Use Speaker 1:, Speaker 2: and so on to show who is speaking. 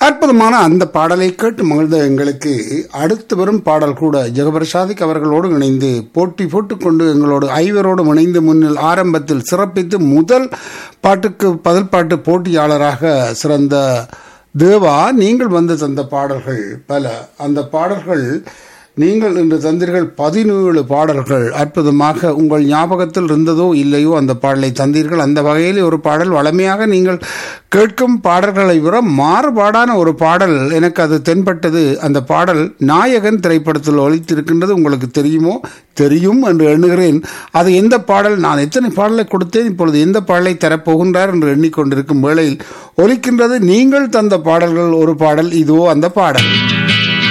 Speaker 1: அற்புதமான அந்த பாடலை கேட்டு மகிழ்ந்த எங்களுக்கு அடுத்து வரும் பாடல் கூட ஜெகபிரசாதிக் அவர்களோடு இணைந்து போட்டி போட்டுக்கொண்டு எங்களோடு ஐவரோடு இணைந்து முன்னில் ஆரம்பத்தில் சிறப்பித்து முதல் பாட்டுக்கு பதில் பாட்டு போட்டியாளராக சிறந்த தேவா நீங்கள் வந்து தந்த பாடல்கள் பல அந்த பாடல்கள் நீங்கள் இன்று தந்தீர்கள் பதினேழு பாடல்கள் அற்புதமாக உங்கள் ஞாபகத்தில் இருந்ததோ இல்லையோ அந்த பாடலை தந்தீர்கள் அந்த வகையில் ஒரு பாடல் வளமையாக நீங்கள் கேட்கும் பாடல்களை விட மாறுபாடான ஒரு பாடல் எனக்கு அது தென்பட்டது அந்த பாடல் நாயகன் திரைப்படத்தில் ஒழித்திருக்கின்றது உங்களுக்கு தெரியுமோ தெரியும் என்று எண்ணுகிறேன் அது எந்த பாடல் நான் எத்தனை பாடலை கொடுத்தேன் இப்பொழுது எந்த பாடலை தரப்போகின்றார் என்று எண்ணிக்கொண்டிருக்கும் வேளையில் ஒலிக்கின்றது நீங்கள் தந்த பாடல்கள் ஒரு பாடல் இதுவோ அந்த பாடல்